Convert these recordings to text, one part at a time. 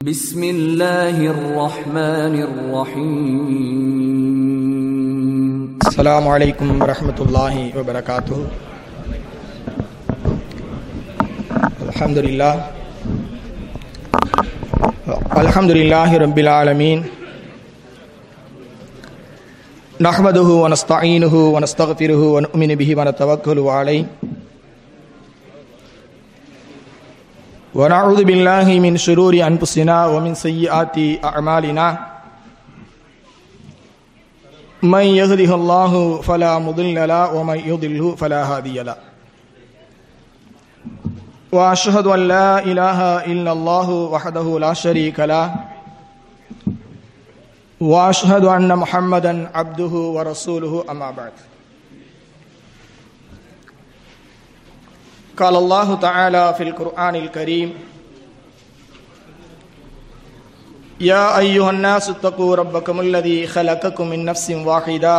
بسم الله الرحمن الرحيم السلام عليكم ورحمة الله وبركاته الحمد لله الحمد لله رب العالمين نحمده ونستعينه ونستغفره ونؤمن به ونتوكل عليه ونعوذ بالله من شرور أنفسنا ومن سيئات أعمالنا من يهده الله فلا مضل له ومن يضله فلا هادي له واشهد ان لا اله الا الله وحده لا شريك له واشهد ان محمدا عبده ورسوله اما بعد قال الله تعالى في القران الكريم يا أيها الناس اتقوا ربكم الذي خلقكم من نفس واحدة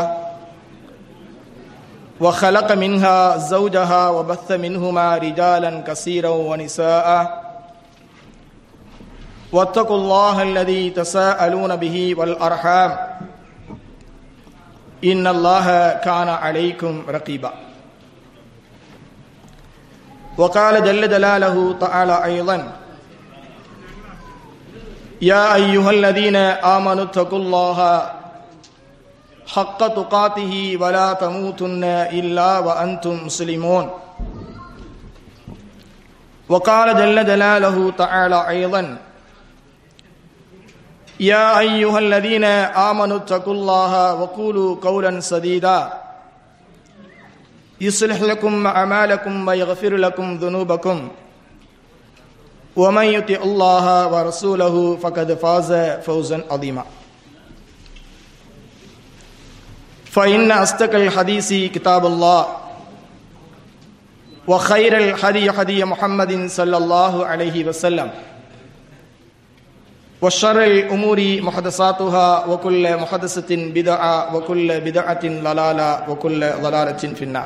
وخلق منها زوجها وبث منهما رجالا كثيرا ونساء واتقوا الله الذي تساءلون به والأرحام إن الله كان عليكم رقيبا وقال جل جلاله تعالى أيضا يا أيها الذين آمنوا اتقوا الله حق تقاته ولا تموتن إلا وأنتم مسلمون وقال جل جلاله تعالى أيضا يا أيها الذين آمنوا اتقوا الله وقولوا قولا سديدا يصلح لكم أعمالكم ويغفر لكم ذنوبكم ومن يطع الله ورسوله فقد فاز فوزا عظيما فإن أصدق الحديث كتاب الله وخير الحدي حدي محمد صلى الله عليه وسلم وشر الأمور محدثاتها وكل محدثة بدعة وكل بدعة ضلالة وكل ضلالة في النار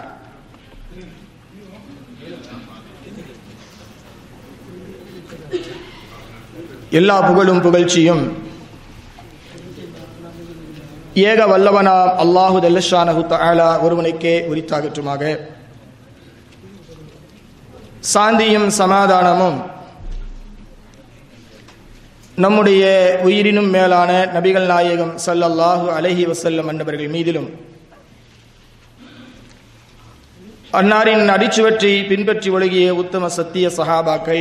எல்லா புகழும் புகழ்ச்சியும் ஏக வல்லவனா அல்லாஹு தல்லஷானஹு தஆலா ஒருவனுக்கே உரித்தாகட்டுமாக சாந்தியும் சமாதானமும் நம்முடைய உயிரினும் மேலான நபிகள் நாயகம் சல்லல்லாஹு அலஹி வசல்லம் என்பவர்கள் மீதிலும் அன்னாரின் அடிச்சுவற்றை பின்பற்றி ஒழுகிய உத்தம சத்திய சஹாபாக்கள்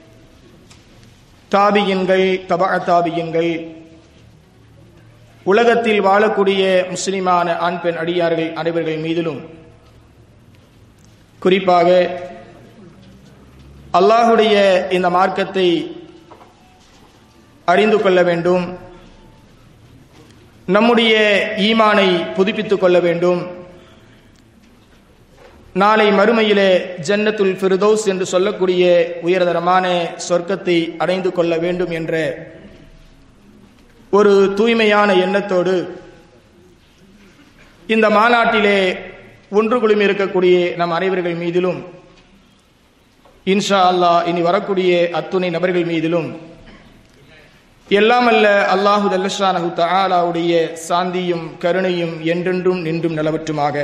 தாபியன்கள் தபா தாபியன்கள் உலகத்தில் வாழக்கூடிய முஸ்லிமான ஆண் பெண் அடியார்கள் அனைவர்கள் மீதிலும் குறிப்பாக அல்லாஹுடைய இந்த மார்க்கத்தை அறிந்து கொள்ள வேண்டும் நம்முடைய ஈமானை புதுப்பித்துக் கொள்ள வேண்டும் நாளை மறுமையிலே ஜன்னத்துல் ஃபிர்தௌஸ் என்று சொல்லக்கூடிய உயர்தரமான சொர்க்கத்தை அடைந்து கொள்ள வேண்டும் என்ற ஒரு தூய்மையான எண்ணத்தோடு இந்த மாநாட்டிலே ஒன்று குழுமி இருக்கக்கூடிய நம் அனைவர்கள் மீதிலும் இன்ஷா அல்லாஹ் இனி வரக்கூடிய அத்துணை நபர்கள் மீதிலும் எல்லாமல்ல அல்லாஹு தல்லஷானஹு தஆலாவுடைய சாந்தியும் கருணையும் என்றென்றும் நின்றும் நிலவற்றுமாக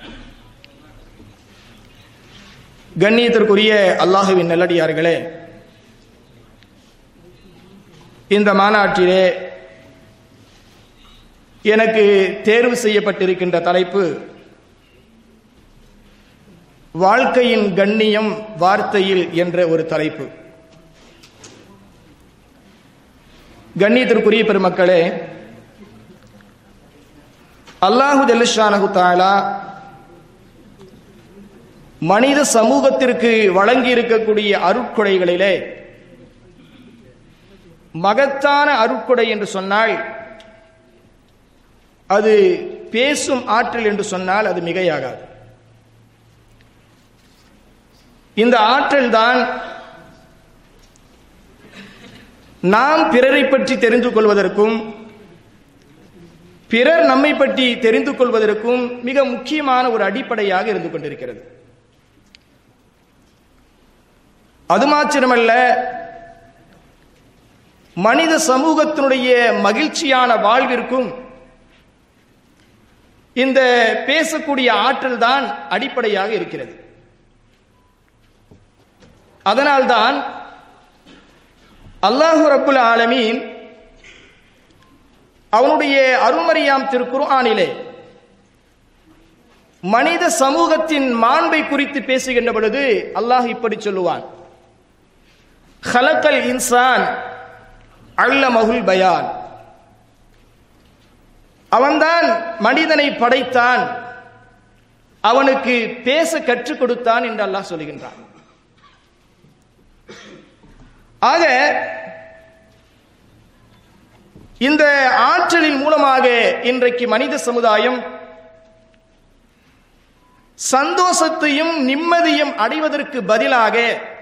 கண்ணியத்திற்குரிய அல்லாஹுவின் நல்லடியார்களே இந்த மாநாட்டிலே எனக்கு தேர்வு செய்யப்பட்டிருக்கின்ற தலைப்பு வாழ்க்கையின் கண்ணியம் வார்த்தையில் என்ற ஒரு தலைப்பு கண்ணியத்திற்குரிய பெருமக்களே அல்லாஹு ஜல்லிஷானகு தாலா மனித சமூகத்திற்கு வழங்கி இருக்கக்கூடிய அருட்கொடைகளிலே மகத்தான அருட்கொடை என்று சொன்னால் அது பேசும் ஆற்றல் என்று சொன்னால் அது மிகையாகாது இந்த ஆற்றல் தான் நாம் பிறரை பற்றி தெரிந்து கொள்வதற்கும் பிறர் நம்மை பற்றி தெரிந்து கொள்வதற்கும் மிக முக்கியமான ஒரு அடிப்படையாக இருந்து கொண்டிருக்கிறது அது மாத்திரமல்ல மனித சமூகத்தினுடைய மகிழ்ச்சியான வாழ்விற்கும் இந்த பேசக்கூடிய ஆற்றல் தான் அடிப்படையாக இருக்கிறது அதனால்தான் அல்லாஹு ரப்புல் ஆலமீன் அவனுடைய அருமறியாம் திருக்குர்ஆனிலே மனித சமூகத்தின் மாண்பை குறித்து பேசுகின்ற பொழுது அல்லாஹ் இப்படி சொல்லுவான் ஹலக்கல் இன்சான் அல்ல மகுல் பயான் அவன்தான் மனிதனை படைத்தான் அவனுக்கு பேச கற்றுக் கொடுத்தான் என்று அல்லாஹ் சொல்லுகின்றான் ஆக இந்த ஆற்றலின் மூலமாக இன்றைக்கு மனித சமுதாயம் சந்தோஷத்தையும் நிம்மதியும் அடைவதற்கு பதிலாக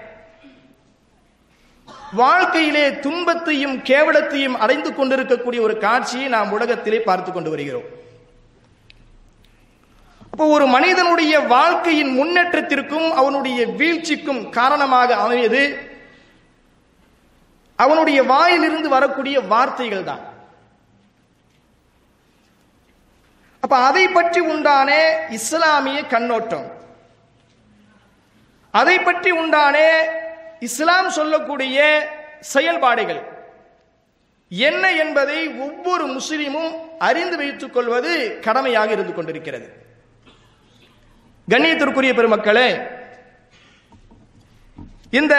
வாழ்க்கையிலே துன்பத்தையும் கேவலத்தையும் அடைந்து கொண்டிருக்கக்கூடிய ஒரு காட்சியை நாம் உலகத்திலே பார்த்து கொண்டு வருகிறோம் அப்போ ஒரு மனிதனுடைய வாழ்க்கையின் முன்னேற்றத்திற்கும் அவனுடைய வீழ்ச்சிக்கும் காரணமாக அமையது அவனுடைய வாயிலிருந்து வரக்கூடிய வார்த்தைகள் தான் அப்ப அதை பற்றி உண்டான இஸ்லாமிய கண்ணோட்டம் அதை பற்றி உண்டான இஸ்லாம் சொல்லக்கூடிய செயல்பாடுகள் என்ன என்பதை ஒவ்வொரு முஸ்லிமும் அறிந்து வைத்துக் கொள்வது கடமையாக இருந்து கொண்டிருக்கிறது கண்ணியத்திற்குரிய பெருமக்களே இந்த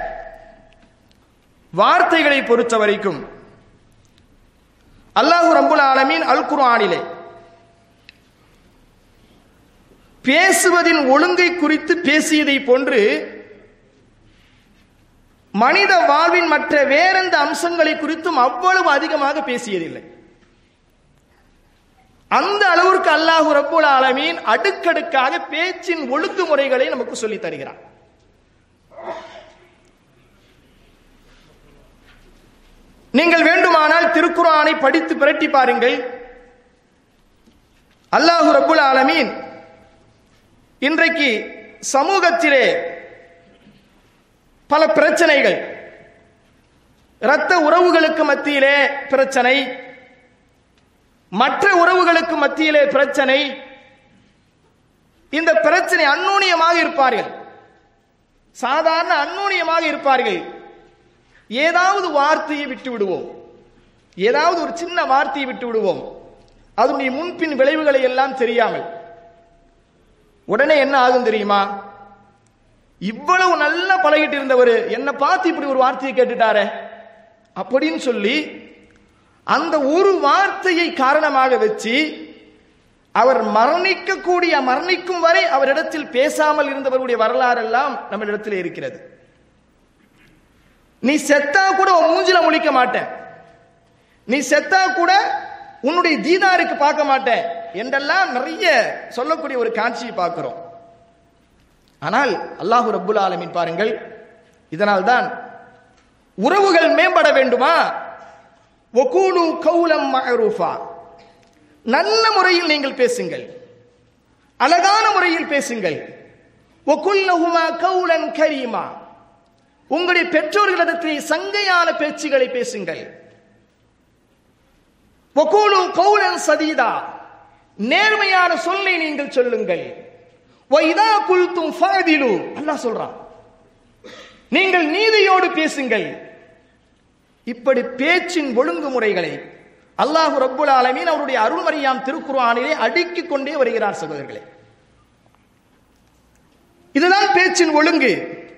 வார்த்தைகளை பொறுத்த வரைக்கும் அல்லாஹு ரம்புல் ஆலமீன் அல் குர்ஆனிலே பேசுவதின் ஒழுங்கை குறித்து பேசியதை போன்று மனித வாழ்வின் மற்ற வேறெந்த அம்சங்களை குறித்தும் அவ்வளவு அதிகமாக பேசியதில்லை அந்த அளவிற்கு அல்லாஹு ரப்புல் ஆலமீன் அடுக்கடுக்காக பேச்சின் ஒழுங்குமுறைகளை நமக்கு சொல்லித் தருகிறான் நீங்கள் வேண்டுமானால் திருக்குறானை படித்து பிரட்டி பாருங்கள் அல்லாஹு ரப்புல் ஆலமீன் இன்றைக்கு சமூகத்திலே பல பிரச்சனைகள் இரத்த உறவுகளுக்கு மத்தியிலே பிரச்சனை மற்ற உறவுகளுக்கு மத்தியிலே பிரச்சனை இந்த பிரச்சனை அந்நூனியமாக இருப்பார்கள் சாதாரண அந்நூனியமாக இருப்பார்கள் ஏதாவது வார்த்தையை விட்டு விடுவோம் ஏதாவது ஒரு சின்ன வார்த்தையை விட்டு விடுவோம் அதனுடைய முன்பின் விளைவுகளை எல்லாம் தெரியாமல் உடனே என்ன ஆகும் தெரியுமா இவ்வளவு நல்லா பழகிட்டு இருந்தவர் என்ன பார்த்து இப்படி ஒரு வார்த்தையை கேட்டுட்டாரே அப்படின்னு சொல்லி அந்த ஒரு வார்த்தையை காரணமாக வச்சு அவர் மரணிக்கக்கூடிய மரணிக்கும் வரை அவரிடத்தில் பேசாமல் இருந்தவருடைய வரலாறு எல்லாம் நம்மளிடத்தில் இருக்கிறது நீ செத்தா கூட உன் மூஞ்சில முழிக்க மாட்டேன் நீ செத்தா கூட உன்னுடைய தீதாருக்கு பார்க்க மாட்டேன் என்றெல்லாம் நிறைய சொல்லக்கூடிய ஒரு காட்சியை பார்க்கிறோம் ஆனால் அல்லாஹு ரப்புல் ஆலமீன் பாருங்கள் இதனால் தான் உறவுகள் மேம்பட வேண்டுமா ஒகூலு கௌலம் மஅரூஃபா நல்ல முறையில் நீங்கள் பேசுங்கள் அழகான முறையில் பேசுங்கள் ஒகுல்லஹுமா கௌலன் கரீமா உங்களுடைய பெற்றோர்களிடத்தில் சங்கையான பேச்சுகளை பேசுங்கள் ஒகூலு கௌலன் சதீதா நேர்மையான சொல்லை நீங்கள் சொல்லுங்கள் வைதா குல்தும் ஃபாதிலு அல்லாஹ் சொல்றான் நீங்கள் நீதியோடு பேசுங்கள் இப்படி பேச்சின் ஒழுங்குமுறைகளை அல்லாஹு ரப்புல் ஆலமீன் அவருடைய அருள்மறியாம் திருக்குர்ஆனிலே அடுக்கிக் கொண்டே வருகிறார் சகோதரர்களே இதுதான் பேச்சின் ஒழுங்கு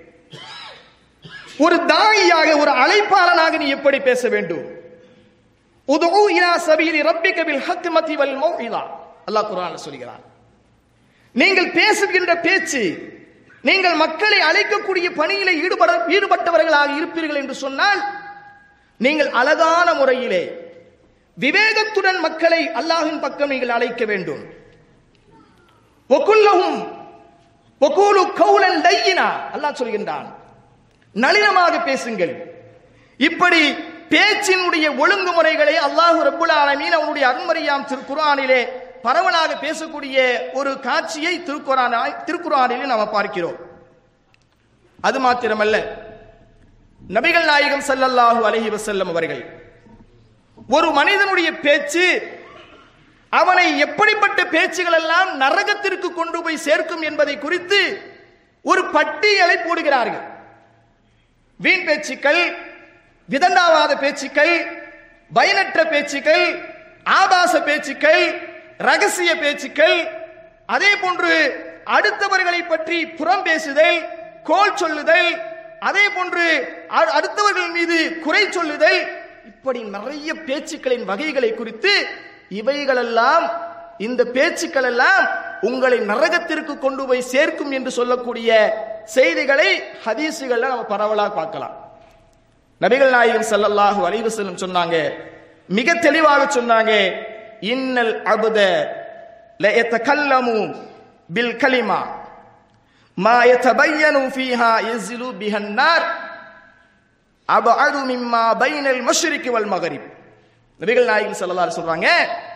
ஒரு தாயியாக ஒரு அழைப்பாளனாக நீ எப்படி பேச வேண்டும் உதுஉ இலா சபீலி ரப்பிக பில் ஹக்மதி வல் மௌஇதா அல்லாஹ் குர்ஆன்ல சொல்கிறான் நீங்கள் பேசுகின்ற பேச்சு நீங்கள் மக்களை அழைக்கக்கூடிய பணியில ஈடுபட ஈடுபட்டவர்களாக இருப்பீர்கள் என்று சொன்னால் நீங்கள் அழகான முறையிலே விவேகத்துடன் மக்களை அல்லாஹின் பக்கம் நீங்கள் அழைக்க வேண்டும் ஒக்குல்லவும் ஒக்கூலு கௌலன் லையினா அல்லாஹ் சொல்கின்றான் நளினமாக பேசுங்கள் இப்படி பேச்சினுடைய ஒழுங்குமுறைகளை அல்லாஹு ரப்புல் ஆலமீன் அவனுடைய அருண்மறியாம் திருக்குரானிலே பரவலாக பேசக்கூடிய ஒரு காட்சியை திருக்குறான திருக்குறானிலே நாம் பார்க்கிறோம் அது மாத்திரமல்ல நபிகள் நாயகம் ஸல்லல்லாஹு அலைஹி வஸல்லம் அவர்கள் ஒரு மனிதனுடைய பேச்சு அவனை எப்படிப்பட்ட பேச்சுகள் எல்லாம் நரகத்திற்கு கொண்டு போய் சேர்க்கும் என்பதை குறித்து ஒரு பட்டியலை போடுகிறார்கள் வீண் பேச்சுக்கள் விதண்டாவாத பேச்சுக்கள் பயனற்ற பேச்சுக்கள் ஆபாச பேச்சுக்கள் ரகசிய பேச்சுக்கள் அதே போன்று அடுத்தவர்களை பற்றி புறம் பேசுதல் கோல் சொல்லுதல் அதே போன்று அ- அடுத்தவர்கள் மீது குறை சொல்லுதல் இப்படி நிறைய பேச்சுக்களின் வகைகளை குறித்து இவைகளெல்லாம் இந்த பேச்சுக்கள் எல்லாம் உங்களை நரகத்திற்கு கொண்டு போய் சேர்க்கும் என்று சொல்லக்கூடிய செய்திகளை ஹதீசுகள்ல நம்ம பரவலா பார்க்கலாம் நபிகள் நாயகம் ஸல்லல்லாஹு அலைஹி வஸல்லம் சொன்னாங்க மிக தெளிவாக சொன்னாங்க இன்னல் அபுத லயதகல்லமு பில் கலிமா மா யதபையனு ஃபீஹா யஸ்லு பிஹன் நார் அபஅது மிம்மா பைனல் மஷ்ரிகி வல் மகரிப் நபிகள் நாயகம் ஸல்லல்லாஹு அலைஹி சொல்றாங்க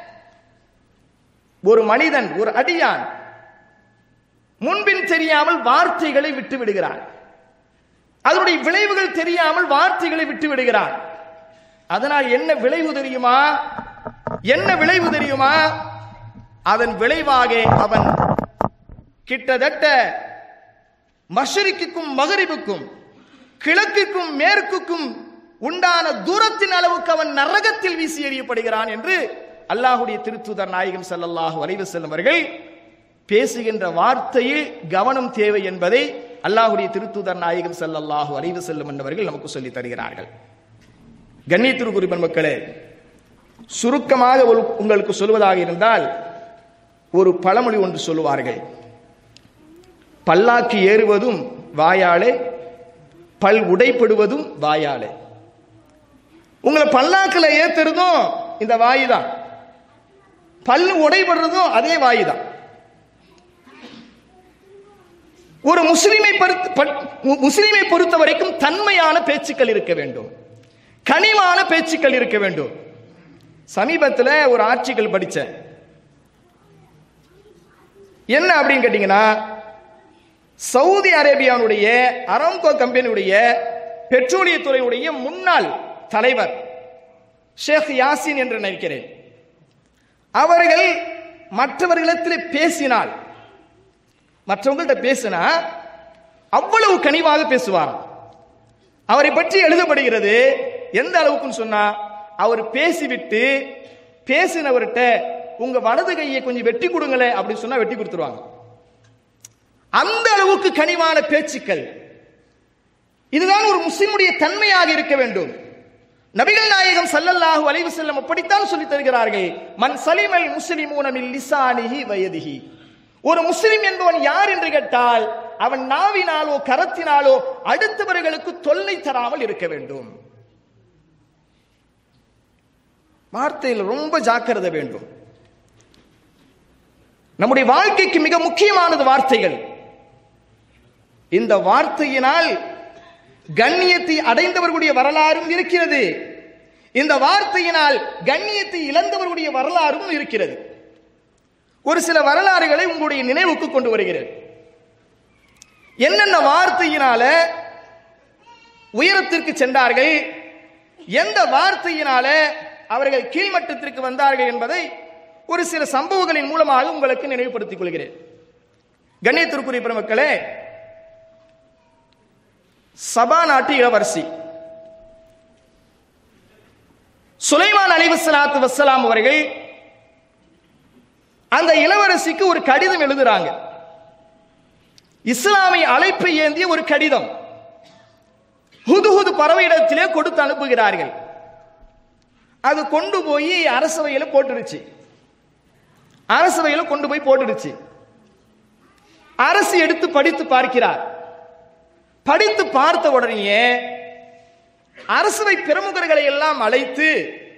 ஒரு மனிதன் ஒரு அடியான் முன்பின் தெரியாமல் வார்த்தைகளை விட்டு விடுகிறான் அதனுடைய விளைவுகள் தெரியாமல் வார்த்தைகளை விட்டு விடுகிறான் அதனால் என்ன விளைவு தெரியுமா என்ன விளைவு தெரியுமா அதன் விளைவாக அவன் கிட்டத்தட்ட மஷரிக்குக்கும் மகரிபுக்கும் கிழக்குக்கும் மேற்குக்கும் உண்டான தூரத்தின் அளவுக்கு அவன் நரகத்தில் வீசி எறியப்படுகிறான் என்று அல்லாஹுடைய திருத்துதர் நாயகம் ஸல்லல்லாஹு அலைஹி வஸல்லம் அவர்கள் பேசுகின்ற வார்த்தையில் கவனம் தேவை என்பதை அல்லாஹுடைய திருத்துதர் நாயகம் ஸல்லல்லாஹு அலைஹி வஸல்லம் என்பவர்கள் நமக்கு சொல்லி தருகிறார்கள் கண்ணியத்திற்குரிய மக்களே சுருக்கமாக ஒரு- உங்களுக்கு சொல்வதாக இருந்தால் ஒரு பழமொழி ஒன்று சொல்லுவார்கள் பல்லாக்கு ஏறுவதும் வாயாலே பல் உடைப்படுவதும் வாயாலே உங்களை பல்லாக்குல ஏத்துறதும் இந்த வாயு தான் பல் உடைபடுறதும் அதே வாயு தான் ஒரு முஸ்லிமை பொறுத்த- பட்- மு- முஸ்லிமை பொறுத்த வரைக்கும் தன்மையான பேச்சுக்கள் இருக்க வேண்டும் கனிவான பேச்சுக்கள் இருக்க வேண்டும் சமீபத்தில் ஒரு ஆட்சிகள் படிச்சேன் என்ன அப்படின்னு கேட்டீங்கன்னா சவுதி அரேபியாவுடைய அரம்கோ கம்பெனியுடைய பெட்ரோலியத்துறையுடைய முன்னாள் தலைவர் ஷேக் யாசின் என்று நினைக்கிறேன் அவர்கள் மற்றவர்களிடத்தில் பேசினால் மற்றவங்கள்ட்ட பேசினா அவ்வளவு கனிவாக பேசுவாராம் அவரை பற்றி எழுதப்படுகிறது எந்த அளவுக்குன்னு சொன்னா அவர் பேசிவிட்டு பேசினவர்கிட்ட உங்க வலது கையை கொஞ்சம் வெட்டி கொடுங்களே அப்படின்னு சொன்னா வெட்டி கொடுத்துருவாங்க அந்த அளவுக்கு கனிவான பேச்சுக்கள் இதுதான் ஒரு முஸ்லிமுடைய தன்மையாக இருக்க வேண்டும் நபிகள் நாயகம் ஸல்லல்லாஹு அலைஹி வஸல்லம் அப்படித்தான் சொல்லித் தருகிறார்கள் மன் சலிமல் முஸ்லிமூன மின் லிசானிஹி வயதிஹி ஒரு முஸ்லிம் என்பவன் யார் என்று கேட்டால் அவன் நாவினாலோ கரத்தினாலோ அடுத்தவர்களுக்கு தொல்லை தராமல் இருக்க வேண்டும் வார்த்தையில் ரொம்ப ஜாக்கிரதை வேண்டும் நம்முடைய வாழ்க்கைக்கு மிக முக்கியமானது வார்த்தைகள் இந்த வார்த்தையினால் கண்ணியத்தை அடைந்தவர்களுடைய வரலாறும் இருக்கிறது இந்த வார்த்தையினால் கண்ணியத்தை இழந்தவர்களுடைய வரலாறும் இருக்கிறது ஒரு சில வரலாறுகளை உங்களுடைய நினைவுக்கு கொண்டு வருகிறேன் என்னென்ன வார்த்தையினால உயரத்திற்கு சென்றார்கள் எந்த வார்த்தையினால அவர்கள் கீழ்மட்டத்திற்கு வந்தார்கள் என்பதை ஒரு சில சம்பவங்களின் மூலமாக உங்களுக்கு நினைவுபடுத்திக் கொள்கிறேன் கண்ணியத்திற்குரிய பெருமக்களே சபா நாட்டு இளவரசி சுலைமான் அலிவசலாத்து வசலாம் அவர்கள் அந்த இளவரசிக்கு ஒரு கடிதம் எழுதுறாங்க இஸ்லாமிய அழைப்பை ஏந்திய ஒரு கடிதம் ஹுதுஹுது பறவையிடத்திலே கொடுத்து அனுப்புகிறார்கள் அது கொண்டு போய் அரசவையில போட்டுடுச்சு அரசவையில கொண்டு போய் போட்டுடுச்சு அரசு எடுத்து படித்து பார்க்கிறார் படித்து பார்த்த உடனேயே அரசவை பிரமுகர்களை எல்லாம் அழைத்து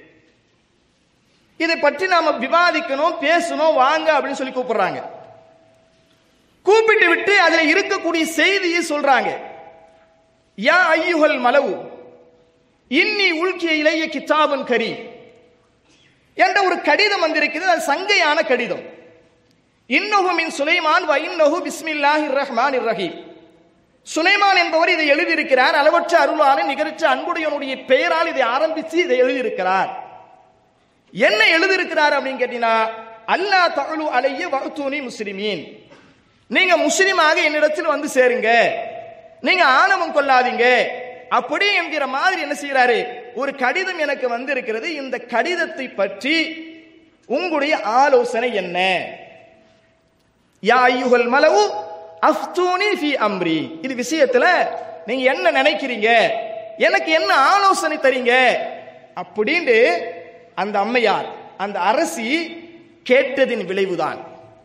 இதை பற்றி நாம விவாதிக்கணும் பேசணும் வாங்க அப்படின்னு சொல்லி கூப்பிடுறாங்க கூப்பிட்டு விட்டு அதுல இருக்கக்கூடிய செய்தியை சொல்றாங்க யா ஐயுகல் மலவு இன்னி உள்கிய இளைய கிதாபன் கரி என்ற ஒரு கடிதம் வந்திருக்கிறது அது சங்கையான கடிதம் இன்னொகு மின் சுலைமான் வ இன்னொகு பிஸ்மில்லாஹிர் ரஹ்மானிர் ரஹீம் சுனைமான் என்பவர் இதை எழுதியிருக்கிறார் அளவற்ற அருளாளன் நிகரற்ற அன்புடையவனுடைய பெயரால் இதை ஆரம்பித்து இதை எழுதியிருக்கிறார் என்ன எழுதியிருக்கிறார் அப்படின்னு கேட்டீங்கன்னா அல்லா தகுலு அலைய வகுத்தூனி முஸ்லிமீன் நீங்க முஸ்லிமாக என்னிடத்தில் வந்து சேருங்க நீங்க ஆணவம் கொள்ளாதீங்க அப்படி என்கிற மாதிரி என்ன செய்யறாரு ஒரு கடிதம் எனக்கு வந்திருக்கிறது இந்த கடிதத்தை பற்றி உங்களுடைய ஆலோசனை என்ன யா ஐயுகல் மலவு அஃப்தூனி ஃபி அம்ரி இது விஷயத்துல நீங்க என்ன நினைக்கிறீங்க எனக்கு என்ன ஆலோசனை தரீங்க அப்படின்னு அந்த அம்மையார் அந்த அரசி கேட்டதின் விளைவுதான்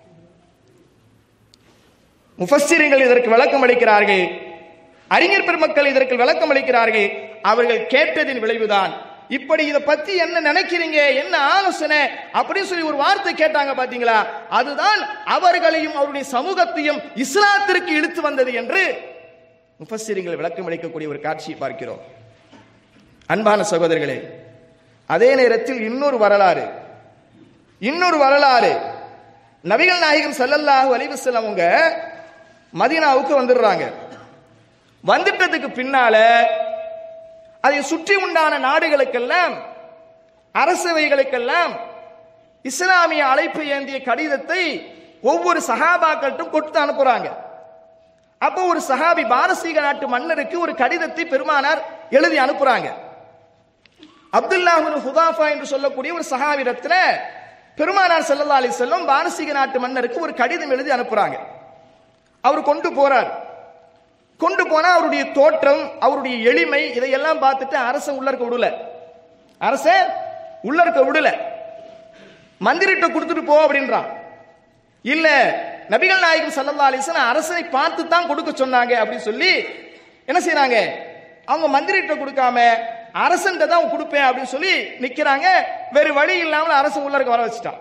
முஃபஸ்ஸிரிங்கள் இதற்கு விளக்கம் அளிக்கிறார்கள் அறிஞர் பெருமக்கள் இதற்கு விளக்கம் அளிக்கிறார்கள் அவர்கள் கேட்டதின் விளைவுதான் இப்படி இதை பத்தி என்ன நினைக்கிறீங்க என்ன ஆலோசனை அப்படின்னு சொல்லி ஒரு வார்த்தை கேட்டாங்க பாத்தீங்களா அதுதான் அவர்களையும் அவருடைய சமூகத்தையும் இஸ்லாத்திற்கு இழுத்து வந்தது என்று முஃபஸ்ஸிரிங்கள் விளக்கம் அளிக்கக்கூடிய ஒரு காட்சியை பார்க்கிறோம் அன்பான சகோதரர்களே அதே நேரத்தில் இன்னொரு வரலாறு இன்னொரு வரலாறு நபிகள் நாயகம் ஸல்லல்லாஹு அலைஹி வஸல்லம் அவங்க மதீனாவுக்கு வந்துடுறாங்க வந்துட்டதுக்கு பின்னால அதை சுற்றி உண்டான நாடுகளுக்கெல்லாம் அரசவைகளுக்கெல்லாம் இஸ்லாமிய அழைப்பு ஏந்திய கடிதத்தை ஒவ்வொரு சஹாபாக்கள்ட்டும் கொடுத்து அனுப்புறாங்க அப்போ ஒரு சஹாபி பாரசீக நாட்டு மன்னருக்கு ஒரு கடிதத்தை பெருமானார் எழுதி அனுப்புறாங்க அப்துல்லாஹின் ஹுதாஃபா என்று சொல்லக்கூடிய ஒரு சஹாபிடத்துல பெருமானார் ஸல்லல்லாஹு அலைஹி வஸல்லம் பாரசீக நாட்டு மன்னருக்கு ஒரு கடிதம் எழுதி அனுப்புறாங்க அவர் கொண்டு போறார் கொண்டு போனா அவருடைய தோற்றம் அவருடைய எளிமை இதையெல்லாம் பார்த்துட்டு அரசன் உள்ள இருக்க விடல அரசன் உள்ள இருக்க விடல மந்திரிட்ட கொடுத்துட்டு போ அப்படின்றான் இல்ல நபிகள் நாயகம் ஸல்லல்லாஹு அலைஹி வஸல்லம் அரசனை பார்த்து தான் கொடுக்க சொன்னாங்க அப்படின்னு சொல்லி என்ன செய்றாங்க அவங்க மந்திரிட்ட கொடுக்காம அரசன் தான் கொடுப்பேன் அப்படின்னு சொல்லி நிக்கிறாங்க வேறு வழி இல்லாமல் அரசன் உள்ள இருக்க வர வச்சுட்டான்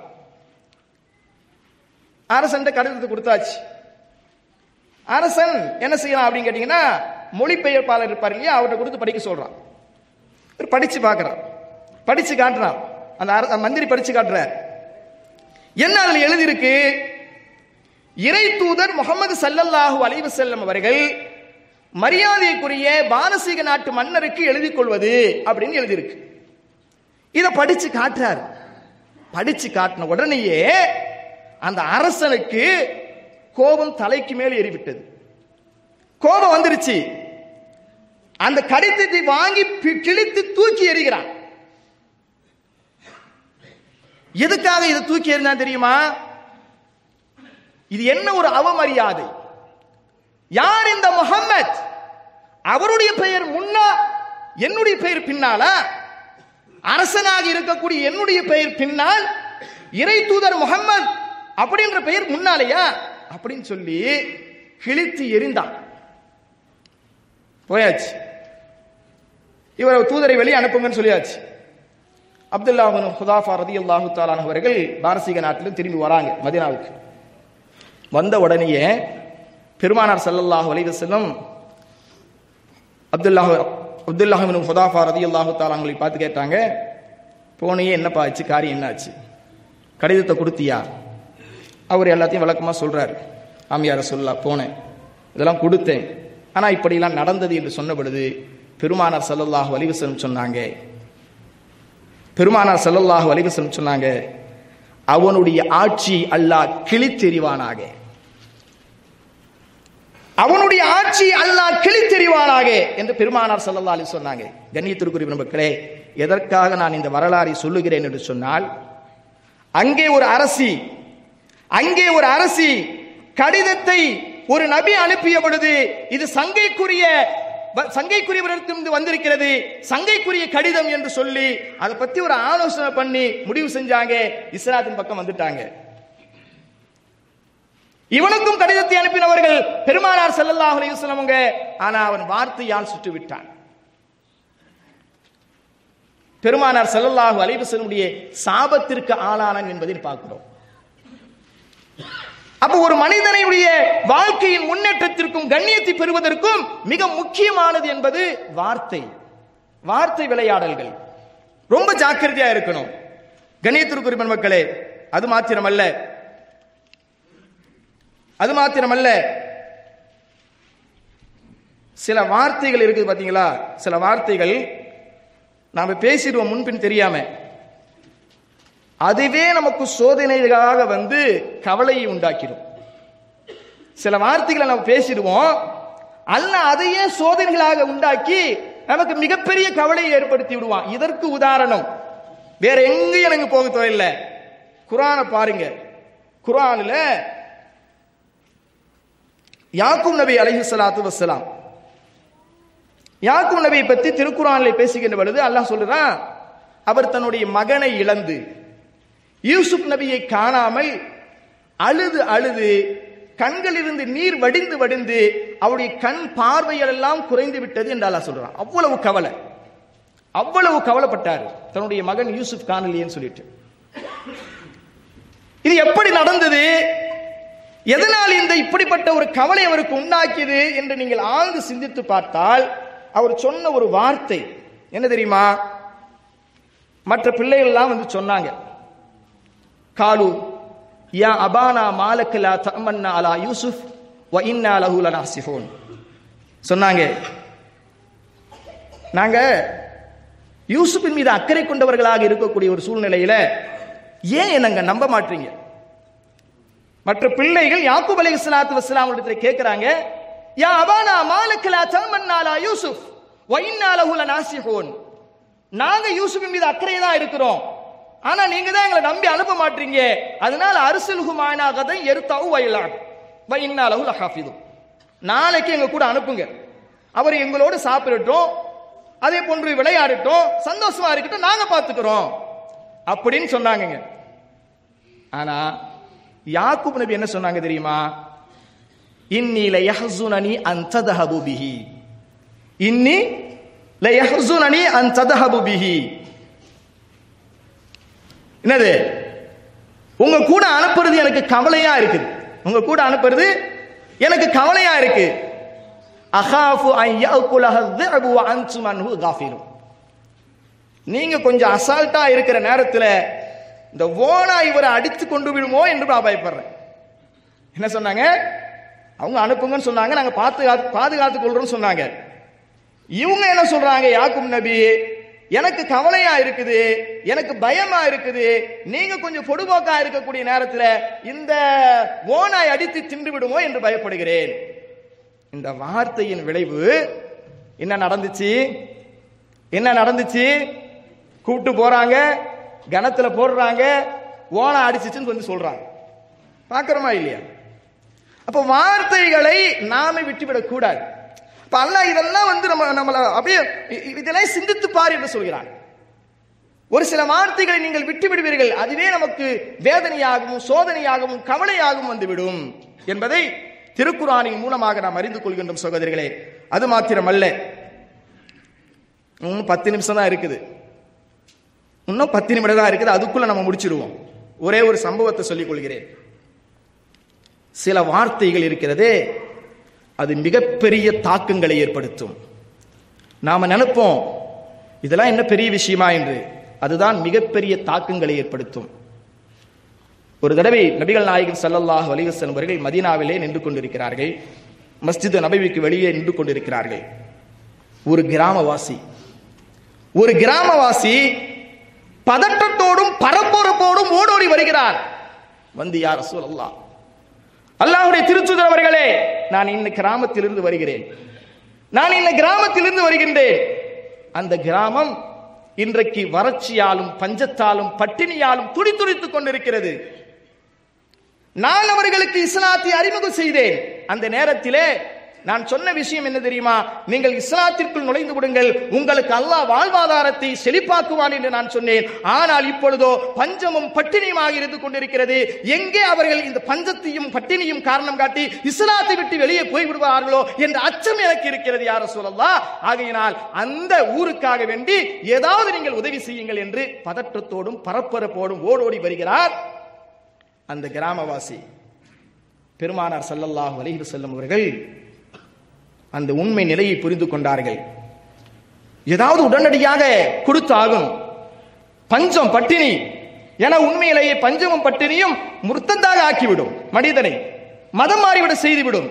அரசன் கடிதத்தை கொடுத்தாச்சு அரசன் என்ன செய்யலாம் அப்படின்னு கேட்டீங்கன்னா மொழிபெயர்ப்பாளர் இருப்பார் இல்லையா அவர்கிட்ட கொடுத்து படிக்க சொல்றான் இவர் படிச்சு பார்க்கறான் படிச்சு காட்டுறான் அந்த அர- அந்த மந்திரி படிச்சு காட்டுறார் என்ன அதுல எழுதியிருக்கு இறை தூதர் முகமது சல்லல்லாஹு அலைஹி வஸல்லம் அவர்கள் மரியாதைக்குரிய பாரசீக நாட்டு மன்னருக்கு எழுதிக் கொள்வது அப்படின்னு எழுதியிருக்கு இத படிச்சு காட்டுறார் படிச்சு காட்டின உடனேயே அந்த அரசனுக்கு கோபம் தலைக்கு மேல் ஏறிவிட்டது கோபம் வந்துருச்சு அந்த கடிதத்தை வாங்கி பி- கிழித்து தூக்கி எறிகிறான் எதுக்காக இதை தூக்கி எறிந்தான் தெரியுமா இது என்ன ஒரு அவமரியாதை யார் இந்த முகம்மத் அவருடைய பெயர் முன்னா என்னுடைய பெயர் பின்னாலா அரசனாக இருக்கக்கூடிய என்னுடைய பெயர் பின்னால் இறை தூதர் முகம்மது அப்படின்ற பெயர் முன்னாலேயா அப்படின்னு சொல்லி கிழித்து எரிந்தான் போயாச்சு இவர் தூதரை வெளியே அனுப்புங்கன்னு சொல்லியாச்சு அப்துல்லாஹின் ஹுதாஃபா ரதி அல்லாஹு அவர்கள் பாரசீக நாட்டில் திரும்பி வராங்க மதீனாவுக்கு வந்த உடனேயே பெருமானார் ஸல்லல்லாஹு அலைஹி வஸல்லம் அப்துல்லாஹ் அப்துல்லாஹின் ஹுதாஃபா ரதி அல்லாஹு தாலாங்களை பார்த்து கேட்டாங்க போனையே என்னப்பா ஆச்சு காரியம் என்ன ஆச்சு கடிதத்தை கொடுத்தியா அவர் எல்லாத்தையும் விளக்கமா சொல்றாரு ஆமியார சொல்லா போனேன் இதெல்லாம் கொடுத்தேன் ஆனா இப்படியெல்லாம் நடந்தது என்று சொன்ன பொழுது பெருமானார் ஸல்லல்லாஹு அலைஹி வஸல்லம் சொன்னாங்க பெருமானார் ஸல்லல்லாஹு அலைஹி வஸல்லம் சொன்னாங்க அவனுடைய ஆட்சி அல்லாஹ் கிழித்தெறிவானாக அவனுடைய ஆட்சி அல்லாஹ் கிழித்தெறிவானாக என்று பெருமானார் ஸல்லல்லாஹு அலைஹி சொன்னாங்க கண்ணியத்திற்குரிய மக்களே எதற்காக நான் இந்த வரலாறை சொல்லுகிறேன் என்று சொன்னால் அங்கே ஒரு அரசி அங்கே ஒரு அரசி கடிதத்தை ஒரு நபி அனுப்பிய பொழுது இது சங்கைக்குரிய வ- சங்கைக்குரியவரிடத்திலிருந்து வந்திருக்கிறது சங்கைக்குரிய கடிதம் என்று சொல்லி அதை பத்தி ஒரு ஆலோசனை பண்ணி முடிவு செஞ்சாங்க இஸ்லாத்தின் பக்கம் வந்துட்டாங்க இவனுக்கும் கடிதத்தை அனுப்பினவர்கள் பெருமானார் ஸல்லல்லாஹு அலைஹி வஸல்லம் அவங்க ஆனா அவன் வார்த்தையால் சுட்டு விட்டான் பெருமானார் ஸல்லல்லாஹு அலைஹி வஸல்லமுடைய சாபத்திற்கு ஆளானான் என்பதை பார்க்கிறோம் அப்ப ஒரு மனிதனுடைய வாழ்க்கையின் முன்னேற்றத்திற்கும் கண்ணியத்தை பெறுவதற்கும் மிக முக்கியமானது என்பது வார்த்தை வார்த்தை விளையாடல்கள் ரொம்ப ஜாக்கிரதையா இருக்கணும் கண்ணியத்திற்குரிய மக்களே அது மாத்திரமல்ல அது மாத்திரமல்ல சில வார்த்தைகள் இருக்குது பாத்தீங்களா சில வார்த்தைகள் நாம பேசிடுவோம் முன்பின் தெரியாம அதுவே நமக்கு சோதனைகளாக வந்து கவலையை உண்டாக்கிடும் சில வார்த்தைகளை நம்ம பேசிடுவோம் அல்ல அதையே சோதனைகளாக உண்டாக்கி நமக்கு மிகப்பெரிய கவலையை ஏற்படுத்தி விடுவான் இதற்கு உதாரணம் வேற எங்கேயும் எனக்கு போக தேவையில்லை குரானை பாருங்க குரான்ல யாக்கூப் நபி அலைஹி ஸலாத்து வஸ்ஸலாம் யாக்கூப் நபியை பற்றி திருக்குறானில் பேசுகின்ற பொழுது அல்லாஹ் சொல்றான் அவர் தன்னுடைய மகனை இழந்து யூசுப் நபியை காணாமல் அழுது அழுது கண்களிலிருந்து நீர் வடிந்து வடிந்து அவருடைய கண் பார்வைகள் எல்லாம் குறைந்து விட்டது என்று அல்லாஹ் சொல்றான் அவ்வளவு கவலை அவ்வளவு கவலைப்பட்டார் தன்னுடைய மகன் யூசுப் காணலையேன்னு சொல்லிட்டு இது எப்படி நடந்தது எதனால் இந்த இப்படிப்பட்ட ஒரு கவலை அவருக்கு உண்டாக்கியது என்று நீங்கள் ஆழ்ந்து சிந்தித்து பார்த்தால் அவர் சொன்ன ஒரு வார்த்தை என்ன தெரியுமா மற்ற பிள்ளைகள் எல்லாம் வந்து சொன்னாங்க காலு யா அபானா மாலக்கலா தமன்னா அலா யூசுப் வ இன்னா லஹு லனாசிஃபூன் சொன்னாங்க நாங்க யூசுப்பின் மீது அக்கறை கொண்டவர்களாக இருக்கக்கூடிய ஒரு சூழ்நிலையில ஏன் என்னங்க நம்ப மாட்டீங்க மற்ற பிள்ளைகள் யாக்கூப் அலைஹி ஸலாத்து வஸலாம் இடத்துல கேக்குறாங்க யா அபானா மாலக்கலா தமன்னா அலா யூசுப் வ இன்னா லஹு லனாசிஃபூன் நாங்க யூசுப்பின் மீது அக்கறை தான் இருக்கிறோம் ஆனா நீங்க தான் எங்களை நம்பி அனுப்ப மாட்டீங்க அதனால அரிசல்ஹு மானாகதை எருத்தாவு வயலான் வைன்னாலஹு லஹாஃபிதும் நாளைக்கு எங்க கூட அனுப்புங்க அவர் எங்களோடு சாப்பிடட்டும் அதே போன்று விளையாடட்டும் சந்தோஷமா இருக்கட்டும் நாங்க பாத்துக்கிறோம் அப்படின்னு சொன்னாங்கங்க ஆனா யாக்கூப் நபி என்ன சொன்னாங்க தெரியுமா இன்னி லயஹ்சுனனி அன் ததஹபு பிஹி இன்னி லயஹ்சுனனி அன் ததஹபு பிஹி என்னது உங்க கூட அனுப்புறது எனக்கு கவலையா இருக்குது உங்க கூட அனுப்புறது எனக்கு கவலையா இருக்கு அஹாஃபு அன் யஅகுலஹ الذئب وانتم عنه غافلون நீங்க கொஞ்சம் அசால்ட்டா இருக்கிற நேரத்துல இந்த ஓனா இவரை அடித்து கொண்டு விடுமோ என்று நான் பயப்படுறேன் என்ன சொன்னாங்க அவங்க அனுப்புங்கன்னு சொன்னாங்க நாங்க பாதுகாத்து பாதுகாத்துக் கொள்றோம்னு சொன்னாங்க இவங்க என்ன சொல்றாங்க யாக்கும் நபி எனக்கு கவலையா இருக்குது எனக்கு பயமா இருக்குது நீங்க கொஞ்சம் பொடுபோக்கா இருக்கக்கூடிய நேரத்துல இந்த ஓனாய் அடித்து தின்று விடுமோ என்று பயப்படுகிறேன் இந்த வார்த்தையின் விளைவு என்ன நடந்துச்சு என்ன நடந்துச்சு கூப்பிட்டு போறாங்க கணத்துல போடுறாங்க ஓனா அடிச்சிச்சுன்னு வந்து சொல்றாங்க பாக்குறோமா இல்லையா அப்ப வார்த்தைகளை நாம விட்டுவிடக் கூடாது இப்ப அல்லாஹ் இதெல்லாம் வந்து நம்ம நம்மள அப்படியே இ- இ- இதெல்லாம் சிந்தித்து பார் என்று சொல்கிறான் ஒரு சில வார்த்தைகளை நீங்கள் விட்டு விடுவீர்கள் அதுவே நமக்கு வேதனையாகவும் சோதனையாகவும் கவலையாகவும் வந்துவிடும் என்பதை திருக்குறானின் மூலமாக நாம் அறிந்து கொள்கின்றோம் சகோதரிகளே அது மாத்திரமல்ல இன்னும் பத்து நிமிஷம் தான் இருக்குது இன்னும் பத்து நிமிடம் தான் இருக்குது அதுக்குள்ள நம்ம முடிச்சிடுவோம் ஒரே ஒரு சம்பவத்தை சொல்லிக் கொள்கிறேன் சில வார்த்தைகள் இருக்கிறதே அது மிகப்பெரிய தாக்கங்களை ஏற்படுத்தும் நாம நினைப்போம் இதெல்லாம் என்ன பெரிய விஷயமா என்று அதுதான் மிகப்பெரிய தாக்கங்களை ஏற்படுத்தும் ஒரு தடவை நபிகள் நாயகம் ஸல்லல்லாஹு அலைஹி வஸல்லம் அவர்கள் மதீனாவிலே நின்று கொண்டிருக்கிறார்கள் மஸ்ஜித் நபவிக்கு வெளியே நின்று கொண்டிருக்கிறார்கள் ஒரு கிராமவாசி ஒரு கிராமவாசி பதட்டத்தோடும் பரபரப்போடும் ஓடோடி வருகிறார் வந்து யார் ரசூலல்லாஹ் அல்லாஹ்வுடைய திருச்சுதர் அவர்களே நான் இந்த கிராமத்திலிருந்து வருகிறேன் நான் இந்த கிராமத்திலிருந்து வருகின்றேன் அந்த கிராமம் இன்றைக்கு வறட்சியாலும் பஞ்சத்தாலும் பட்டினியாலும் துடிதுடித்துக் கொண்டிருக்கிறது நான் அவர்களுக்கு இஸ்லாத்தை அறிமுகம் செய்தேன் அந்த நேரத்திலே நான் சொன்ன விஷயம் என்ன தெரியுமா நீங்கள் இஸ்லாத்திற்குள் நுழைந்து விடுங்கள் உங்களுக்கு அல்லாஹ் வாழ்வாதாரத்தை செழிப்பாக்குவான் என்று நான் சொன்னேன் ஆனால் இப்பொழுதோ பஞ்சமும் பட்டினியுமாக இருந்து கொண்டிருக்கிறது எங்கே அவர்கள் இந்த பஞ்சத்தையும் பட்டினியும் காரணம் காட்டி இஸ்லாத்தை விட்டு வெளியே போய் விடுவார்களோ என்ற அச்சம் எனக்கு இருக்கிறது யார சொல்லலாம் ஆகையினால் அந்த ஊருக்காக வேண்டி ஏதாவது நீங்கள் உதவி செய்யுங்கள் என்று பதற்றத்தோடும் பரபரப்போடும் ஓடோடி வருகிறார் அந்த கிராமவாசி பெருமானார் ஸல்லல்லாஹு அலைஹி வஸல்லம் அவர்கள் அந்த உண்மை நிலையை புரிந்து கொண்டார்கள் ஏதாவது உடனடியாக கொடுத்தாகும் பஞ்சம் பட்டினி என உண்மையிலேயே பஞ்சமும் பட்டினியும் முர்த்ததாக ஆக்கிவிடும் மனிதனை மதம் மாறிவிட செய்துவிடும்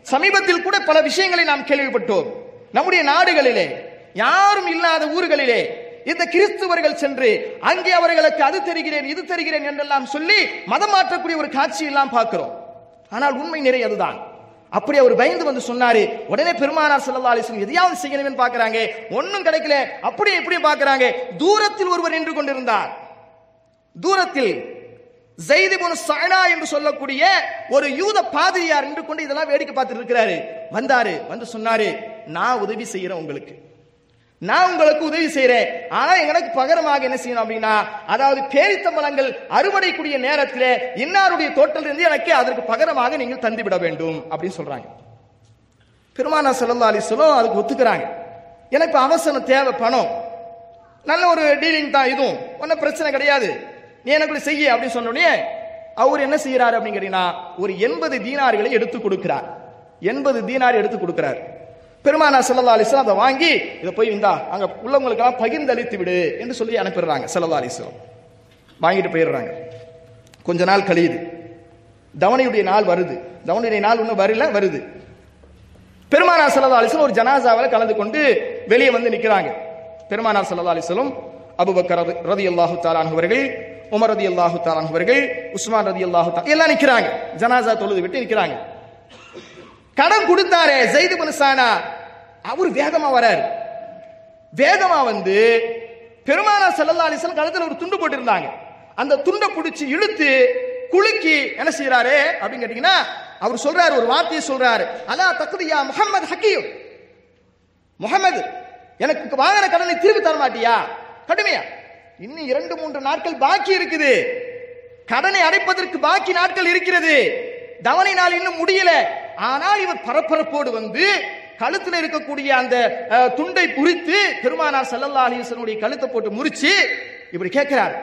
சமீபத்தில் கூட பல விஷயங்களை நாம் கேள்விப்பட்டோம் நம்முடைய நாடுகளிலே யாரும் இல்லாத ஊர்களிலே இந்த கிறிஸ்துவர்கள் சென்று அங்கே அவர்களுக்கு அது தெரிகிறேன் இது தெரிகிறேன் என்றெல்லாம் சொல்லி மதம் மாற்றக்கூடிய ஒரு காட்சி எல்லாம் பார்க்கிறோம் ஆனால் உண்மை நிறை அதுதான் அப்படி அவர் பயந்து வந்து சொன்னாரு உடனே பெருமானார் ஸல்லல்லாஹு அலைஹி வஸல்லம் எதையாவது செய்யணும்னு பார்க்கறாங்க ஒண்ணும் கிடைக்கல அப்படியே இப்படி பார்க்கறாங்க தூரத்தில் ஒருவர் நின்று கொண்டிருந்தார் தூரத்தில் ஜெயித் இப்னு சஅனா என்று சொல்லக்கூடிய ஒரு யூத பாதிரியார் நின்று கொண்டு இதெல்லாம் வேடிக்கை பார்த்துட்டு இருக்கிறாரு வந்தாரு வந்து சொன்னாரு நான் உதவி செய்யறேன் உங்களுக்கு நான் உங்களுக்கு உதவி செய்யறேன் ஆனா எனக்கு பகரமாக என்ன செய்யணும் அப்படின்னா அதாவது பேரித்தம்பலங்கள் அறுவடைக்குரிய நேரத்தில் இன்னாருடைய தோட்டத்தில் இருந்து எனக்கு அதற்கு பகரமாக நீங்கள் தந்துவிட வேண்டும் அப்படின்னு சொல்றாங்க பெருமானா சல்லா அலிஸ்வலம் அதுக்கு ஒத்துக்கிறாங்க எனக்கு அவசரம் தேவை பணம் நல்ல ஒரு டீலிங் தான் இதுவும் ஒன்றும் பிரச்சனை கிடையாது நீ எனக்கு செய்ய அப்படின்னு சொன்ன உடனே அவர் என்ன செய்யறாரு அப்படின்னு கேட்டீங்கன்னா ஒரு எண்பது தீனார்களை எடுத்து கொடுக்கிறார் எண்பது தீனார் எடுத்து கொடுக்கிறார் பெருமானா சல்லா அலிஸ்லாம் அதை வாங்கி இதை போய் இந்தா அங்க உள்ளவங்களுக்கெல்லாம் பகிர்ந்தளித்து விடு என்று சொல்லி அனுப்பிடுறாங்க சல்லா அலிஸ்லாம் வாங்கிட்டு போயிடுறாங்க கொஞ்ச நாள் கழியுது தவணையுடைய நாள் வருது தவணையுடைய நாள் இன்னும் வரல வருது பெருமானா சல்லா அலிஸ்லாம் ஒரு ஜனாசாவில் கலந்து கொண்டு வெளியே வந்து நிற்கிறாங்க பெருமானார் சல்லா அலிஸ்லம் அபுபக்கர் ரதி அல்லாஹு தாலான் அவர்கள் உமர் ரதி அல்லாஹு தாலான் அவர்கள் உஸ்மான் ரதி அல்லாஹு எல்லாம் நிற்கிறாங்க ஜனாசா தொழுது விட்டு நிற்கிறாங்க கடன் கொடுத்தாரே ஜெயிது பனுசானா அவர் வேகமா வராரு வேகமா வந்து பெருமானா சல்லல்லா அலிஸ்லாம் கழுத்துல ஒரு துண்டு போட்டிருந்தாங்க அந்த துண்டை பிடிச்சி இழுத்து குலுக்கி என்ன செய்யறாரு அப்படின்னு கேட்டீங்கன்னா அவர் சொல்றாரு ஒரு வார்த்தையை சொல்றாரு அலா தக்குதியா முகமது ஹக்கீம் முகமது எனக்கு வாங்கின கடனை திருப்பி தர மாட்டியா கடுமையா இன்னும் இரண்டு மூன்று நாட்கள் பாக்கி இருக்குது கடனை அடைப்பதற்கு பாக்கி நாட்கள் இருக்கிறது தவணை நாள் இன்னும் முடியல ஆனால் இவர் பரபரப்போடு வந்து கழுத்துல இருக்கக்கூடிய அந்த அஹ், துண்டை குறித்து பெருமானார் சல்லல்லா அலிசனுடைய கழுத்தை போட்டு முறிச்சு இப்படி கேட்கிறார்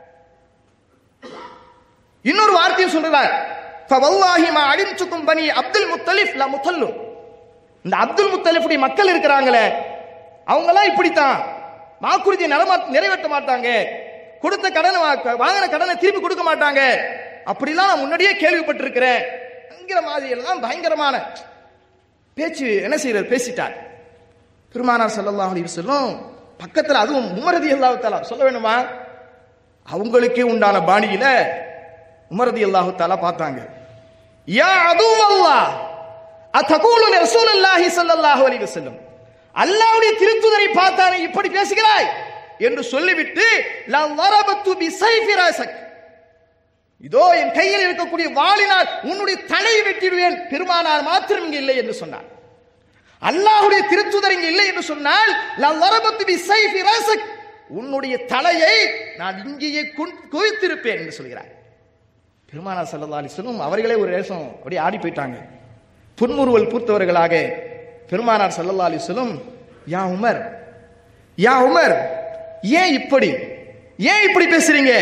இன்னொரு வார்த்தையும் சொல்றார் ஃபவல்லாஹி மா அலிம்துக்கும் பனி அப்துல் முத்தலிஃப் ல முத்தல்லு இந்த அப்துல் முத்தலிஃபுடைய மக்கள் இருக்கிறாங்களே அவங்கெல்லாம் இப்படித்தான் வாக்குறுதியை நிறமா நிறைவேற்ற மாட்டாங்க கொடுத்த கடனை வா- வாங்கின கடனை திருப்பி கொடுக்க மாட்டாங்க அப்படிலாம் நான் முன்னாடியே கேள்விப்பட்டிருக்கிறேன் பயங்கர மாதிரி எல்லாம் பயங்கரமான பேச்சு என்ன செய்யறது பேசிட்டார் பெருமானார் ஸல்லல்லாஹு அலைஹி வஸல்லம் பக்கத்துல அதுவும் உமரதி அல்லாஹ் தஆலா சொல்ல வேணுமா அவங்களுக்கே உண்டான பாணியில உமரதி அல்லாஹு தாலா பார்த்தாங்க யா அதுவும் அல்லாஹ் அத்தகூலு ரசூலுல்லாஹி ஸல்லல்லாஹு அலைஹி வஸல்லம் அல்லாஹ்வுடைய திருத்துதரை பார்த்தானே இப்படி பேசுகிறாய் என்று சொல்லிவிட்டு லா வரபத்து பி சைஃபி ராசக் இதோ என் கையில் இருக்கக்கூடிய வாளினால் உன்னுடைய தலையை வெட்டிடுவேன் பெருமானார் மாத்திரம் இங்கு இல்லை என்று சொன்னார் அல்லாஹ்வுடைய திருத்துதர் இங்கு இல்லை என்று சொன்னால் லா வரபத்து பி சைஃபி ராசக் உன்னுடைய தலையை நான் இங்கேயே குன்- குவித்திருப்பேன் என்று சொல்கிறார் பெருமானார் ஸல்லல்லாஹு அலைஹி வஸல்லம் அவர்களே ஒரு ரேசம் அப்படியே ஆடி போயிட்டாங்க புன்முறுவல் பூத்தவர்களாக பெருமானார் ஸல்லல்லாஹு அலைஹி வஸல்லம் யா உமர் யா உமர் ஏன் இப்படி ஏன் இப்படி பேசுறீங்க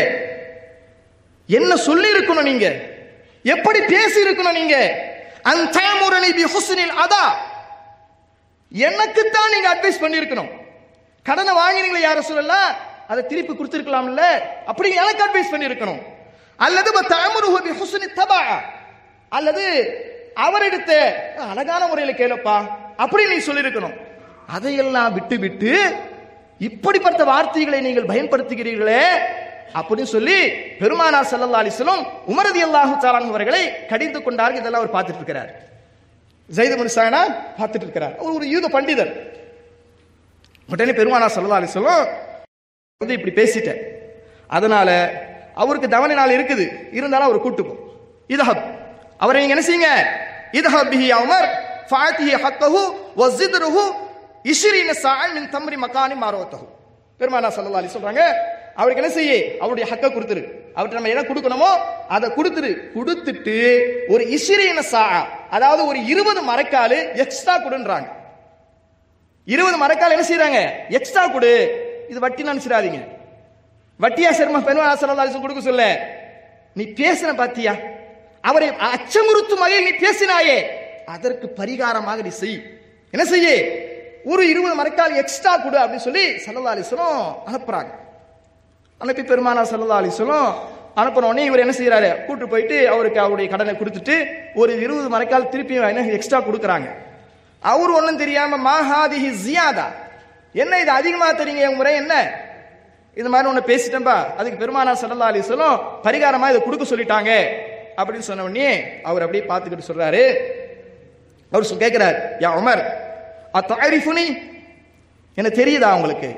என்ன சொல்லி இருக்கணும் நீங்க எப்படி பேசி இருக்கணும் நீங்க அந்தாமுரணி பி ஹுஸ்னில் அதா எனக்கு தான் நீங்க அட்வைஸ் பண்ணிருக்கணும் கடனை வாங்கினீங்களே யார சொல்லலாம் அதை திருப்பி கொடுத்திருக்கலாம்ல அப்படி எனக்கு அட்வைஸ் பண்ணிருக்கணும் அல்லது தாமருஹு பி ஹுஸ்னி தபா அல்லது அவரிடத்த அழகான முறையில் கேளப்பா அப்படி நீ சொல்லியிருக்கணும் அதையெல்லாம் விட்டு விட்டு இப்படிப்பட்ட வார்த்தைகளை நீங்கள் பயன்படுத்துகிறீர்களே அப்படின்னு சொல்லி பெருமானார் ஸல்லல்லாஹு அலைஹி வஸல்லம் உமரதி அல்லாஹு தாலான் அவர்களை கடிந்து கொண்டார்கள் இதெல்லாம் அவர் பார்த்துட்டு இருக்கிறார் ஜெயித முனிசானா பார்த்துட்டு இருக்கிறார் அவர் ஒரு யூத பண்டிதர் உடனே பெருமானார் ஸல்லல்லாஹு அலைஹி வஸல்லம் வந்து இப்படி பேசிட்டேன் அதனால அவருக்கு தவணை நாள் இருக்குது இருந்தாலும் அவர் கூட்டு போ இதஹப் அவரை நீங்க என்ன செய்யுங்க இதஹப் பிஹி யா உமர் ஃபாத்திஹி ஹக்கஹு வஸித்ருஹு இஷ்ரீன சாஅன் மின் தம்ரி மகானி மாரவத்தஹு பெருமானார் ஸல்லல்லாஹு அலைஹி சொல்றாங்க அவருக்கு என்ன செய்ய அவருடைய ஹக்க கொடுத்துரு அவர்கிட்ட நம்ம என்ன கொடுக்கணுமோ அதை கொடுத்துரு கொடுத்துட்டு ஒரு இஷ்ரீன சா அதாவது ஒரு இருபது மரக்காலு எக்ஸ்ட்ரா கொடுன்றாங்க இருபது மரக்கால் என்ன செய்றாங்க எக்ஸ்ட்ரா கொடு இது வட்டி நினைச்சிடாதீங்க வட்டியா சர்மா பெருமாள் சல்லல்லாஹு கொடுக்க சொல்ல நீ பேசின பாத்தியா அவரை அச்சமுறுத்தும் வகையில் நீ பேசினாயே அதற்கு பரிகாரமாக நீ செய் என்ன செய்ய ஒரு இருபது மரக்கால் எக்ஸ்ட்ரா கொடு அப்படின்னு சொல்லி சல்லல்லா அலிஸ்வலம் அனுப்புறாங்க அனுப்பி பெருமானா சல்லல்லா அலிஸ்வலம் அனுப்பின உடனே இவர் என்ன செய்யறாரு கூட்டு போயிட்டு அவருக்கு அவருடைய கடனை கொடுத்துட்டு ஒரு இருபது மறைக்கால் திருப்பி எக்ஸ்ட்ரா கொடுக்குறாங்க அவர் ஒன்றும் தெரியாம மாஹாதிஹி ஜியாதா என்ன இது அதிகமா தெரியுங்க என் முறை என்ன இது மாதிரி ஒன்று பேசிட்டேன்பா அதுக்கு பெருமானா சல்லா அலி சொல்லும் பரிகாரமா இதை கொடுக்க சொல்லிட்டாங்க அப்படின்னு சொன்ன உடனே அவர் அப்படியே பார்த்துக்கிட்டு சொல்றாரு அவர் சொல் கேட்கிறார் யா உமர் அத்தாரிஃபுனி என்ன தெரியுதா உங்களுக்கு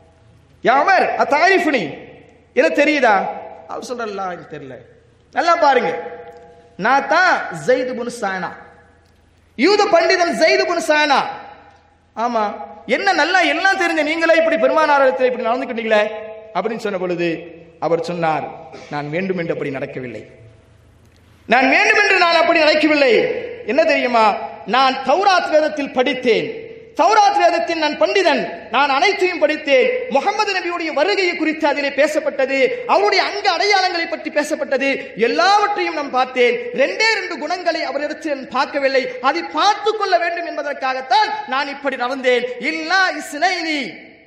யா உமர் அத்தாரிஃபுனி என்ன தெரியுதா அவர் சொல்றா எனக்கு தெரியல நல்லா பாருங்க நான் தான் ஜெயிது புனு சானா யூத பண்டிதன் ஜெயிது புனு சானா ஆமா என்ன நல்லா எல்லாம் தெரிஞ்ச நீங்களே இப்படி பெருமானாரத்தில் இப்படி நடந்துக்கிட்டீங்களே அப்படின்னு சொன்ன பொழுது அவர் சொன்னார் நான் வேண்டும் என்று அப்படி நடக்கவில்லை நான் வேண்டும் என்று நான் அப்படி நடக்கவில்லை என்ன தெரியுமா நான் தௌராத் வேதத்தில் படித்தேன் தௌராத் வேதத்தின் நான் பண்டிதன் நான் அனைத்தையும் படித்தேன் முகமது நபியுடைய வருகையை குறித்து அதிலே பேசப்பட்டது அவருடைய அங்க அடையாளங்களை பற்றி பேசப்பட்டது எல்லாவற்றையும் நான் பார்த்தேன் ரெண்டே ரெண்டு குணங்களை அவரிடத்தில் நான் பார்க்கவில்லை அதை பார்த்து கொள்ள வேண்டும் என்பதற்காகத்தான் நான் இப்படி நடந்தேன் இல்லா இஸ்னைனி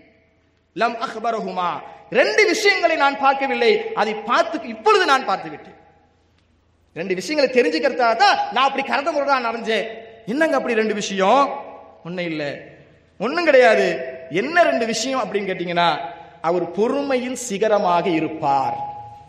லம் அக்பரஹுமா ரெண்டு விஷயங்களை நான் பார்க்கவில்லை அதை பார்த்து இப்பொழுது நான் பார்த்து விட்டேன் ரெண்டு விஷயங்களை தெரிஞ்சுக்கிறதா தான் நான் அப்படி கரத முறை நடந்தேன் என்னங்க அப்படி ரெண்டு விஷயம் ஒன்றும் இல்லை ஒன்றும் கிடையாது என்ன ரெண்டு விஷயம் அப்படின்னு கேட்டீங்கன்னா அவர் பொறுமையின் சிகரமாக இருப்பார்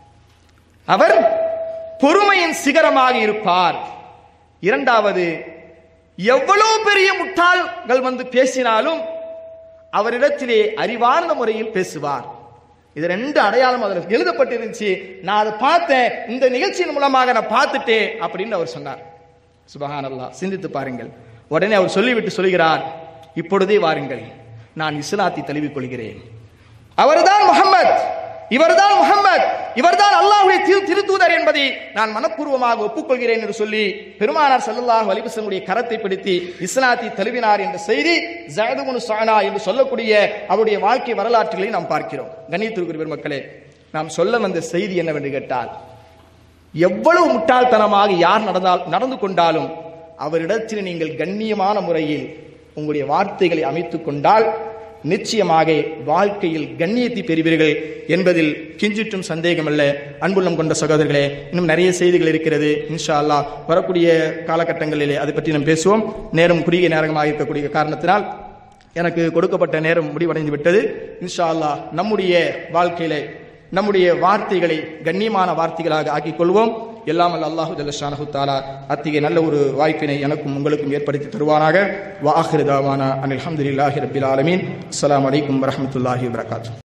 அவர் பொறுமையின் சிகரமாக இருப்பார் இரண்டாவது எவ்வளவு பெரிய முட்டாள்கள் வந்து பேசினாலும் அவரிடத்திலே அறிவார்ந்த முறையில் பேசுவார் இது ரெண்டு அடையாளம் அதில் எழுதப்பட்டிருந்துச்சு நான் அதை பார்த்தேன் இந்த நிகழ்ச்சியின் மூலமாக நான் பார்த்துட்டேன் அப்படின்னு அவர் சொன்னார் சுபஹான் அல்லாஹ் சிந்தித்து பாருங்கள் உடனே அவர் சொல்லிவிட்டு சொல்கிறார் இப்பொழுதே வாருங்கள் நான் இஸ்லாத்தை தழுவிக் கொள்கிறேன் அவர்தான் முகம்மது இவர்தான் முகம்மது இவர்தான் அல்லாஹ்வுடைய திரு திருத்தூதர் என்பதை நான் மனப்பூர்வமாக ஒப்புக்கொள்கிறேன் என்று சொல்லி பெருமானார் ஸல்லல்லாஹு அலைஹி வஸல்லம் கரத்தை பிடித்து இஸ்லாத்தை தழுவினார் என்ற செய்தி ஜயதுகுனு சானா என்று சொல்லக்கூடிய அவருடைய வாழ்க்கை வரலாற்றுகளை நாம் பார்க்கிறோம் கணித்திருக்கிற பெருமக்களே நாம் சொல்ல வந்த செய்தி என்னவென்று கேட்டால் எவ்வளவு முட்டாள்தனமாக யார் நடந்தால் நடந்து கொண்டாலும் அவரிடத்தில் நீங்கள் கண்ணியமான முறையில் உங்களுடைய வார்த்தைகளை அமைத்துக் கொண்டால் நிச்சயமாக வாழ்க்கையில் கண்ணியத்தை பெறுவீர்கள் என்பதில் கிஞ்சிற்றும் சந்தேகமல்ல அன்புள்ளம் கொண்ட சகோதரர்களே இன்னும் நிறைய செய்திகள் இருக்கிறது இன்ஷா அல்லாஹ் வரக்கூடிய காலகட்டங்களிலே அதை பற்றி நாம் பேசுவோம் நேரம் குறுகிய நேரமாக இருக்கக்கூடிய காரணத்தினால் எனக்கு கொடுக்கப்பட்ட நேரம் முடிவடைந்து விட்டது இன்ஷா அல்லாஹ் நம்முடைய வாழ்க்கையிலே நம்முடைய வார்த்தைகளை கண்ணியமான வார்த்தைகளாக ஆக்கிக் கொள்வோம் எல்லாம் அல்ல அல்லாஹு ஜல்லஷானஹு தாலா அத்திகை நல்ல ஒரு வாய்ப்பினை எனக்கும் உங்களுக்கும் ஏற்படுத்தி தருவானாக வாஹிரு தாவானா அனில் அஹமதுல்லாஹி ரபில் ஆலமீன் அஸ்ஸலாமு அலைக்கும் வரஹ்மத்துல்லாஹி வபரகாத்துஹு